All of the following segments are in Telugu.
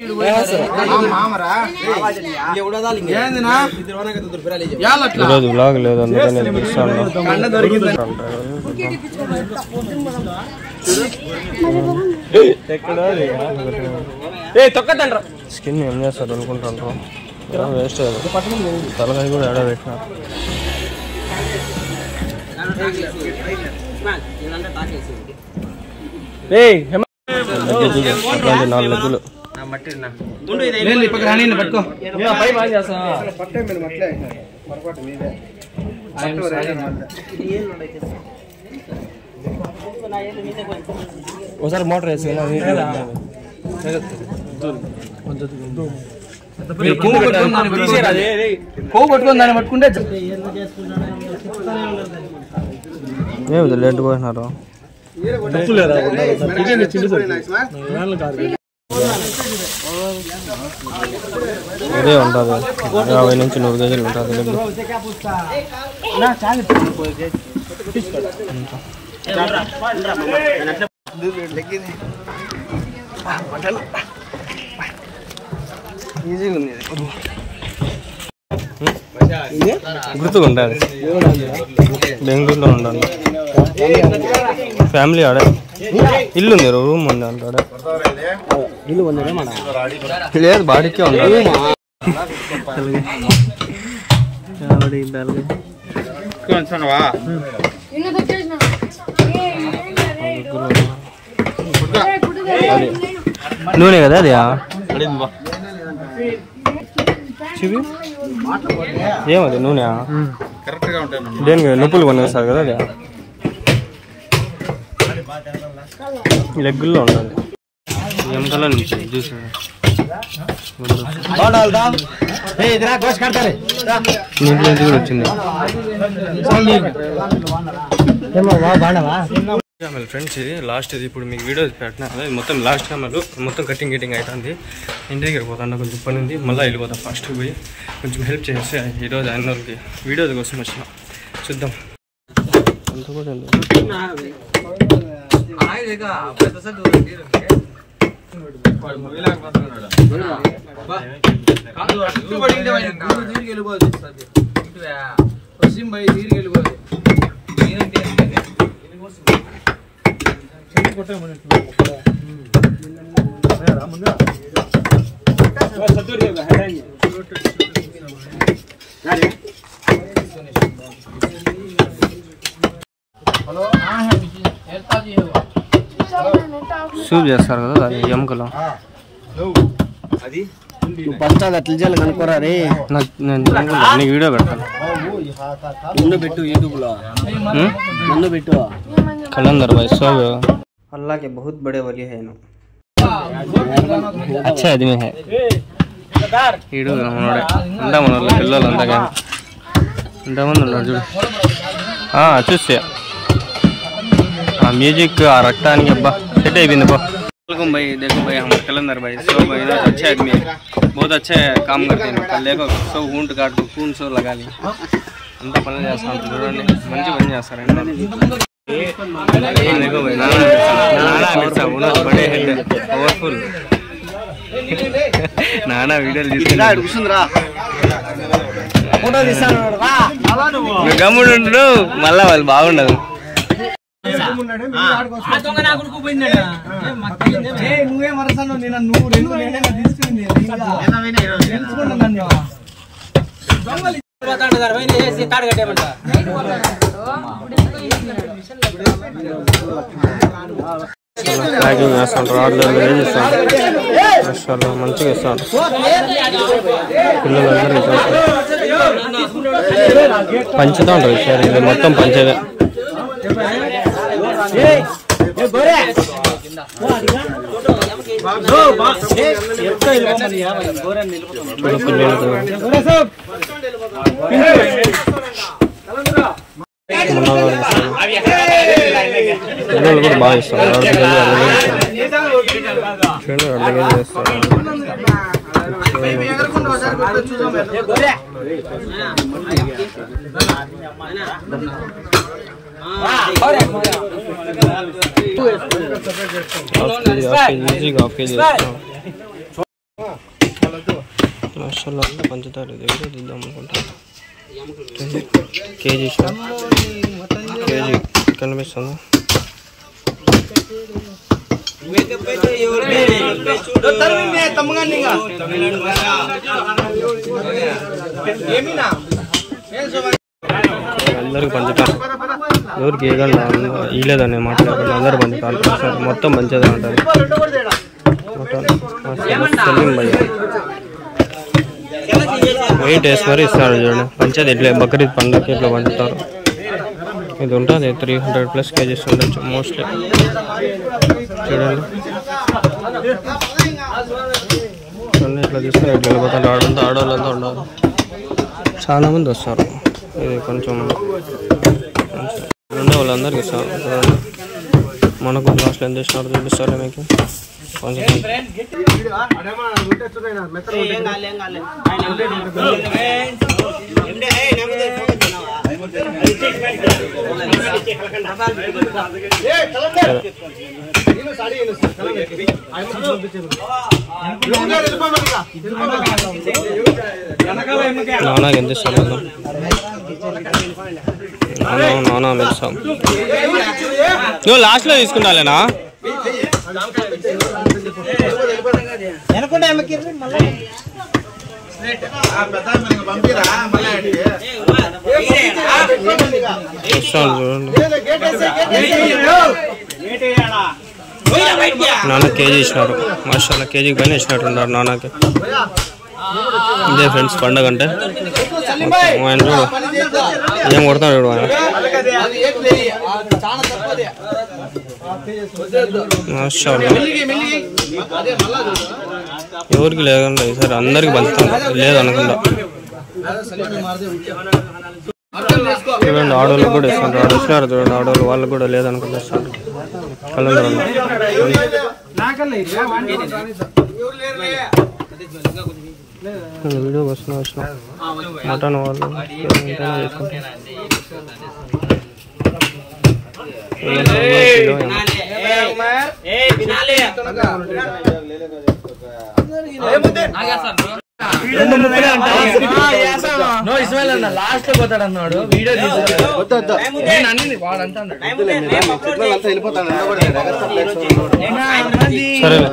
ఈరోజు బ్లాగ్ లేదు అందుకని పిలుస్తాను స్కిన్ ఏం చేస్తారు అనుకుంటాను వేస్ట్ తలకాయ కూడా ఏడా పెట్టినారు అట్లాంటి నాలుగు లెగ్గులు ఒకసారి మోటార్ వేసి కొవ్వు పట్టుకొని దాన్ని పట్టుకుంటే ఏమి లేట్ పోయినారు ఇదే ఉంటుంది యాభై నుంచి నూరు కేజీలు ఉంటుంది లెగ్గు గుర్తుగా ఉండాలి బెంగళూరులో ఉండాలి ఫ్యామిలీ ఆడే ఇల్లు ఉంది రూమ్ ఉంది అంటాడే లేదు బాడీకే ఉండాలి నూనె కదా అది చివి ఏమది నూనె దేనికి నొప్పులు కొనేస్తారు కదా అది లెగ్గుల్లో ఉండాలి ఎముకల నుంచి జ్యూస్ నీటి నుంచి కూడా వచ్చింది క్యామెల్ ఫ్రెండ్స్ ఇది లాస్ట్ ఇది ఇప్పుడు మీకు వీడియో పెట్టినా కదా, ఇది మొత్తం లాస్ట్ క్యామెల్ మొత్తం కటింగ్ గిటింగ్ అవుతుంది ఇంటి దగ్గర పోతాను కొంచెం పని ఉంది మళ్ళీ వెళ్ళిపోతాం ఫస్ట్ పోయి కొంచెం హెల్ప్ చేస్తే ఈరోజు ఆయన వాళ్ళకి వీడియో కోసం వచ్చిన చూద్దాం అంత కూడా ఉంది. సూప్ చేస్తారు కదా దాని ఎముకలు పంచాలి అట్లా చేయాలి కనుక్కోరా రే నాకు నేను ఎముకలు నీకు వీడియో పెడతాను ముందు పెట్టు యూట్యూబ్ లో హ్మ్? ముందు పెట్టు कलंदर भाई सब अल्लाह के बहुत बड़े वली है ना अच्छे आदमी है ఈడు మనోడే అంతా మన వాళ్ళ పిల్లలు అంతా కానీ ఎంతమంది ఉన్నారు చూడు ఆ, చూస్తే ఆ మ్యూజిక్ ఆ రక్తానికి అబ్బా సెట్ అయిపోయింది బా वेलकम भाई देखो भाई हम कलंदर भाई सो भाई ना अच्छे आदमी है बहुत अच्छे काम करते हैं कल देखो सो ऊंट काट खून సో లగాలి అంతా పనులు చేస్తా ఉంటారు చూడండి మంచి పని చేస్తారండి देखो भाई नाना नाना मिर्चा उन्होंने बड़े हेड पवर्फुल నానా వీడియోలు తీసుకున్నాడు కూర్చుందిరా ఫోటో తీస్తాను రా నువ్వు గమ్ముడు ఉండు మళ్ళా వాళ్ళు బాగుండదు నువ్వే మరసాను నేను నువ్వు రెండు నేనే తీసుకుంది తెలుసుకున్నా నన్ను ప్యాకింగ్ చేస్తాను రాడ్లు వేసి ఇస్తాను మాషాల్లా, మంచిగా ఇస్తాను పిల్లలందరూ ఇచ్చేస్తారు పంచుతా ఉంటారు ఈసారి ఇది మొత్తం పంచేదే చూడు పిల్లలకు మున్నగా ఇస్తాను. పిల్లలు కూడా బాగా ఇస్తారు రెండు కేజీ అరవై కేజీ ఇస్తారు. చూడండి రెండు కేజీ ఇస్తారు హాఫ్ కేజీ హాఫ్ కేజీ ఈజీగా హాఫ్ కేజీ ఇస్తాం మాషాల్లో అంతా పంచుతారు ఇది వీడియో తీద్దాం అనుకుంటా కేజీ షాప్ కేజీ కనిపిస్తుందా అందరికి పంచుతారు ఎవరికి ఏగండి ఇలేదని మాట్లాడకుండా అందరు పంచుతారు సార్ మొత్తం మంచిగా ఉంటుంది మొత్తం సలీం భయ్య వెయిట్ వేసి మరి ఇస్తారు చూడండి పంచేది ఇట్లా బక్రీద్ పండుగకి ఇట్లా పంచుతారు ఇది ఉంటుంది త్రీ హండ్రెడ్ ప్లస్ కేజీస్ ఉండొచ్చు మోస్ట్లీ చూడండి చూడండి ఇట్లా తీసుకుని ఇట్లా వెళ్ళిపోతారు ఆడంతా ఆడవాళ్ళంతా ఉండాలి చాలా మంది వస్తారు ఇది కొంచెం రెండో వాళ్ళందరికీ ఇస్తారు చూడండి మనకు లాస్ట్లో ఎంత ఇస్తున్నారు చూపిస్తారు మీకు కొంచెం నాన్నకి ఎంత ఇస్తారు నాన్న నాన్న మీరు ఇస్తాం నువ్వు లాస్ట్లో తీసుకుంటాలేనా ఇస్తాను చూడండి నాన్న కేజీ ఇచ్చినారు మాషాల్లా కేజీకి పైన ఇచ్చినట్టున్నారు నాన్నకి ఇదే ఫ్రెండ్స్ పండగ అంటే మొత్తం ఆయన చూడు ఏం కొడతాడు చూడు ఆయన మాషాల్లా ఎవరికి లేకుండా ఈసారి అందరికి పంచుతాను లేదనకుండా చూడండి ఆడవాళ్ళకి కూడా ఇస్తారు ఆడ వచ్చినారు చూడండి ఆడవాళ్ళు వాళ్ళకి కూడా లేదనుకుంటా ఇస్తారు కలందరూ వీడియో వస్తున్నా వచ్చిన మటన్ వాళ్ళు ఎంతైనా చేసుకుంటారు కిలో ఏమో. నో ఇస్మాయిల్ అన్న లాస్ట్ లో పోతాడు అన్నాడు వీడియో తీసుకో నేను అన్ని వాడు అంతా అన్నాడు సరే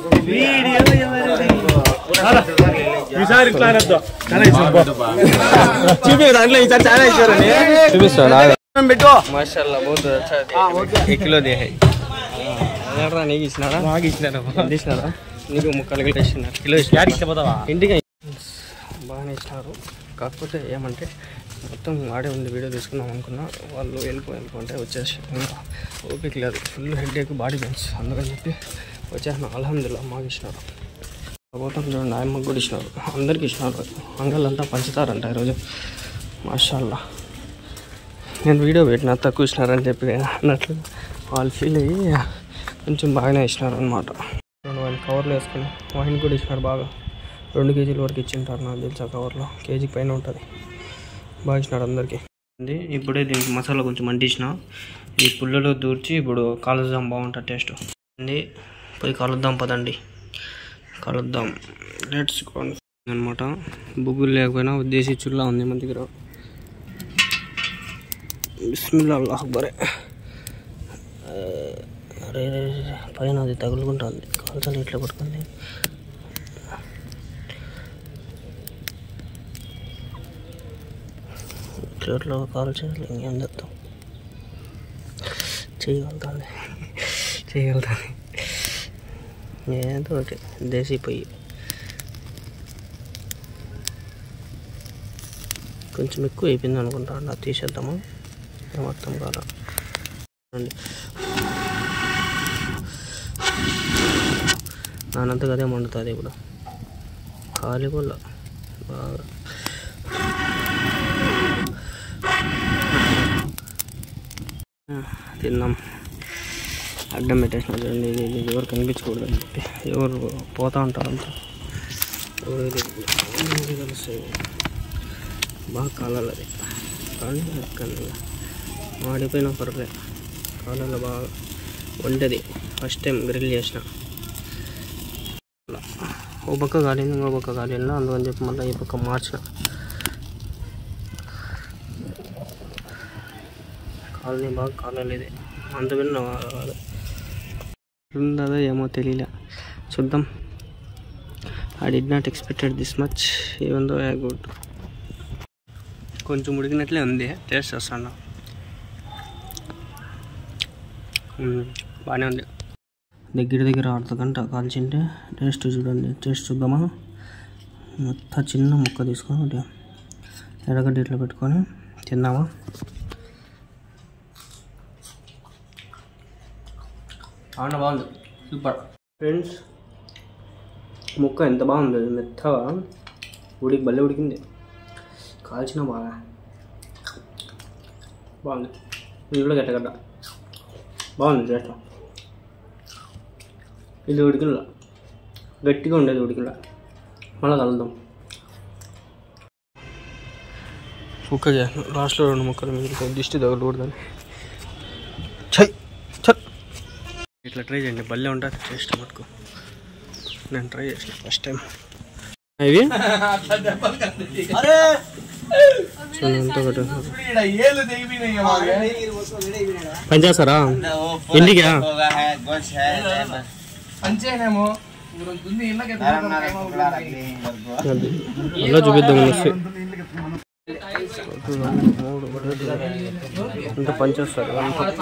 చూపి దాంట్లో ఈసారి చాలా ఇచ్చారని చూపిస్తాను పెట్టు మాషాల్లా బహుత్ అచ్చా ఏ కిలో దే హై ఎవరా నీకు ఇచ్చినారా మాకు ఇచ్చినారు ఎంత ఇచ్చినారా నీకు ముక్కలు కిలో ఇచ్చినారు కిలో ఇచ్చినారు ఇష్టపోతావా ఇంటికి బాగానే ఇచ్చినారు కాకపోతే ఏమంటే మొత్తం ఆడే ఉంది వీడియో తీసుకుందాం అనుకున్నా వాళ్ళు వెళ్ళిపో వెళ్ళిపోంటే వచ్చేసి ఇంకా ఓపిక లేదు full headache body pains అందుకని చెప్పి వచ్చేసిన అల్హమ్దుల్లా మాకు ఇచ్చినారు పోతాం చూడండి ఆయమ్మకు కూడా ఇచ్చినారు అందరికి ఇచ్చినారు అంగళ్ళంతా పంచుతారంట ఈరోజు మాషాల్లా నేను వీడియో పెట్టిన తక్కువ ఇచ్చినారని చెప్పి అన్నట్లు వాళ్ళు ఫీల్ అయ్యి కొంచెం బాగానే ఇచ్చినారు అనమాట రెండు వైన్ కవర్లో వేసుకొని వైన్ కూడా ఇచ్చినారు బాగా రెండు కేజీల వరకు ఇచ్చింటారు నాకు తెలిసి ఆ కవర్లో కేజీకి పైన ఉంటుంది బాగా ఇచ్చినారు అందరికీ ఉంది. ఇప్పుడే దీనికి మసాలా కొంచెం అంటించిన ఈ పుల్లలో దూర్చి ఇప్పుడు కాలుద్దాం బాగుంటుంది టేస్ట్ ఉంది పోయి కలుద్దాం పదండి కలుద్దాం లెట్స్ అనమాట బుగ్గులు లేకపోయినా దేశీ చుల్లా ఉంది మన దగ్గర బిస్మిల్లా అల్లాహ్ అక్బరే అరే రే రే, రే, పైన అది తగులుకుంటుంది కాల్చాలి ఇట్లా పట్టుకుంది ఇట్లా కాల్చాలి ఇంకేం చేద్దాం చేయగలుగుతుంది చేయగలుగుతుంది ఏదో ఒకటి దేశీ పొయ్యి కొంచెం ఎక్కువ అయిపోయింది అనుకుంటా అది తీసేద్దాము మొత్తం కాదా చూడండి నానంతగా అదే మండుతుంది ఇప్పుడు ఖాళీ కూడా బాగా ఆ, తిన్నాం అడ్డం పెట్టేసిన చూడండి ఇది ఇది ఎవరు కనిపించకూడదు అని చెప్పి ఎవరు పోతా ఉంటారు అంతా ఎవరు ఇది ఇది తెలుస్తాయి బాగా కాలాలి అది కానీ ఎక్కండి మాడిపోయిన పర్లే కాలంలో బాగా వంటది ఫస్ట్ టైం గ్రిల్ చేసిన అలా ఓ పక్క కాలింది ఇంకో పక్క కాలింది అందుకని చెప్పి మళ్ళీ ఈ పక్క మార్చిన కాలనీ బాగా కాలలేదు అంత విన్న ఉందా ఏమో తెలియలే చూద్దాం I did not expected this much even though I good కొంచెం ఉడికినట్లే ఉంది టేస్ట్ వస్తాను బాగానే ఉంది దగ్గర దగ్గర అర్ధ గంట కాల్చింటే టేస్ట్ చూడండి టేస్ట్ చూద్దామా మొత్తం చిన్న ముక్క తీసుకొని ఒకటి ఎర్రగడ్డ ఇట్లా పెట్టుకొని తిందామా అవునా బాగుంది సూపర్ ఫ్రెండ్స్ ముక్క ఎంత బాగుంది అది మెత్తగా ఉడికి భలే ఉడికింది కాల్చిన బాగా బాగుంది ఇది కూడా గట్టగడ్డ బాగుంది టేస్ట్ ఇది ఉడికిలా గట్టిగా ఉండేది ఉడికిలా మళ్ళీ కలుద్దాం కుక్క చేస్తాను లాస్ట్లో రెండు ముక్కలు మిగిలిపోయి దిష్టి తగలకూడదని చై చల్ ఇట్లా ట్రై చేయండి భలే ఉంటుంది టేస్ట్ మటుకు నేను ట్రై చేసిన ఫస్ట్ టైం ఇవి అరే చూడండి ఎంత ఒకటి ఈడ ఏళ్ళు తెగిపోయినాయి మాకే. పని చేస్తారా ఇంటికా పంచేనేమో ఇప్పుడు ఉంది ఇళ్ళకి అది. అలా చూపిద్దాం వస్తే అంత పని చేస్తారు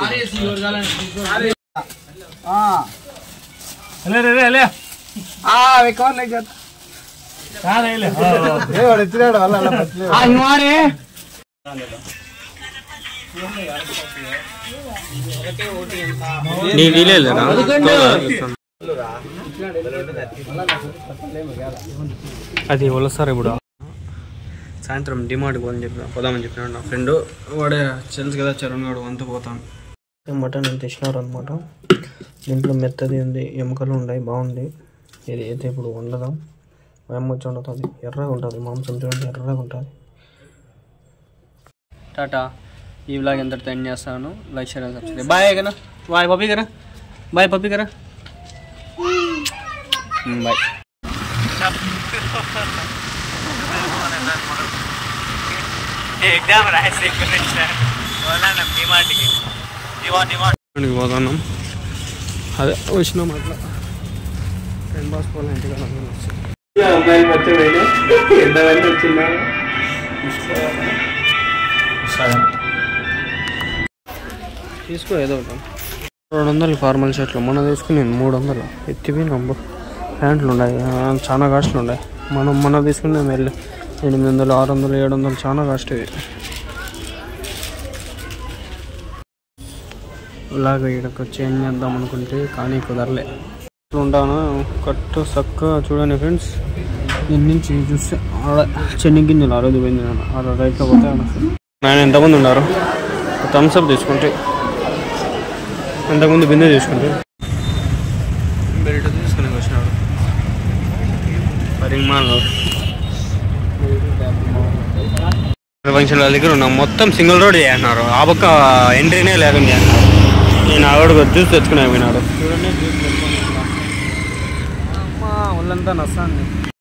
లే లే లే లే ఆ కవర్ లే కదా వాడు ఎత్తినాడు వల్ల నీ నీళ్ళేనా అది వలసారు ఇప్పుడు సాయంత్రం డిమార్ట్కి పోదని చెప్పిన పోదామని చెప్పినాడు నా ఫ్రెండ్ వాడే తెలుసు కదా చరణ్ గాడు అంతా పోతాను మటన్ ఎంత ఇచ్చినారు అనమాట దీంట్లో మెత్తది ఉంది ఎముకలు ఉన్నాయి బాగుంది ఇది అయితే ఇప్పుడు వండదాం మా అమ్మ వచ్చి వండుతుంది ఎర్రగా ఉంటుంది మాంసం చూడండి ఎర్రగా ఉంటుంది టాటా ఈ వ్లాగ్ ఎంతటితో ఎండ్ చేస్తాను like share and subscribe bye కదా బాయ్ పప్పి కరా బాయ్ పప్పి కరా బాయ్ పోతున్నాం అదే వచ్చినాం అట్లా టెన్ బాస్ పోలే ఇంటికి అమ్మాయి వచ్చాడు ఎంతమంది వచ్చిందా తీసుకో ఏదో ఒకటి రెండు వందలు ఫార్మల్ షర్ట్లు మొన్న తీసుకుని నేను మూడు వందలు ఎత్తివి నంబు ప్యాంట్లు ఉన్నాయి ఆ, చాలా కాస్ట్లు ఉన్నాయి మనం మొన్న తీసుకునే వెళ్ళి ఎనిమిది వందలు ఆరు వందలు ఏడు వందలు చాలా కాస్ట్ ఇవి ఇలాగ ఇక్కడికి చేంజ్ చేద్దాం అనుకుంటే కానీ కుదరలే ఇట్లా ఉంటాను కట్టు చక్కగా చూడండి ఫ్రెండ్స్ దీని నుంచి చూస్తే ఆడ చెన్ని గింజలు ఆ రోజు పోయింది నేను ఆడ రైట్లో పోతే ఆడ ఆయన ఎంతమంది ఉన్నారు థమ్స్ అప్ తీసుకుంటే అంతకుముందు బిందె తీసుకుంటే బెల్ట్ తీసుకుని వచ్చినాడు పరిమాణంలో ఫంక్షన్ దగ్గర ఉన్నాం మొత్తం సింగిల్ రోడ్ చేయన్నారు ఆ పక్క ఎంట్రీనే లేకుండా అన్నారు నేను ఆవిడ జ్యూస్ తెచ్చుకుని పోయినాడు చూడండి జ్యూస్ తెచ్చుకుని ఒళ్ళంతా నస్తాంది